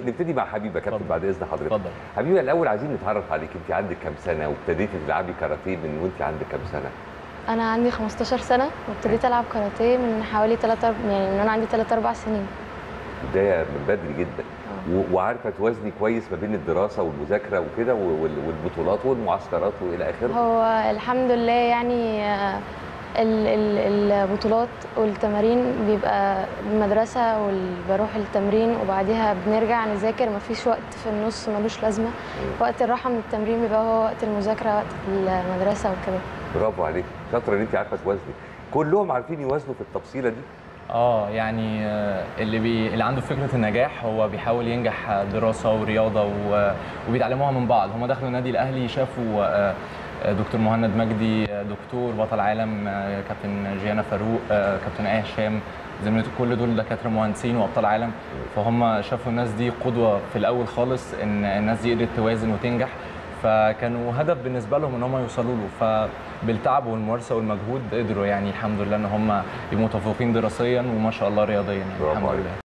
نبتدي مع حبيبه يا كابتن اتفضل. بعد اذن حضرتك اتفضل حبيبه الاول عايزين نتعرف عليك انت عندك كام سنه وابتديتي تلعبي كاراتيه من وانت عندك كام سنه انا عندي 15 سنه وابتديت العب كاراتيه من حوالي 3 يعني من انا عندي 3 4 سنين بدايه من بدري جدا و- وعارفه توازني كويس ما بين الدراسه والمذاكره وكده وال- والبطولات والمعسكرات والى اخره هو الحمد لله يعني آه، ال- ال- البطولات والتمارين بيبقى المدرسة وبروح التمرين وبعديها بنرجع نذاكر مفيش وقت في النص ملوش لازمة وقت الراحة من التمرين بيبقى هو وقت المذاكرة وقت المدرسة وكده برافو عليك شاطره ان انت عارفه توازني كلهم عارفين يوازنوا في التفصيله دي اه يعني آه، اللي بي... اللي عنده فكره النجاح هو بيحاول ينجح دراسه ورياضه و... وبيتعلموها من بعض هم دخلوا النادي الاهلي شافوا آه، آه، دكتور مهند مجدي آه، دكتور بطل عالم آه، كابتن جيانا فاروق آه، كابتن ايه هشام زميلته كل دول دكاتره مهندسين وابطال عالم فهم شافوا الناس دي قدوه في الاول خالص ان الناس دي قدرت توازن وتنجح فكانوا هدف بالنسبه لهم ان هم يوصلوا له فبالتعب والممارسه والمجهود قدروا يعني الحمد لله ان هم يبقوا متفوقين دراسيا وما شاء الله رياضيا يعني برافو الحمد عليك. لله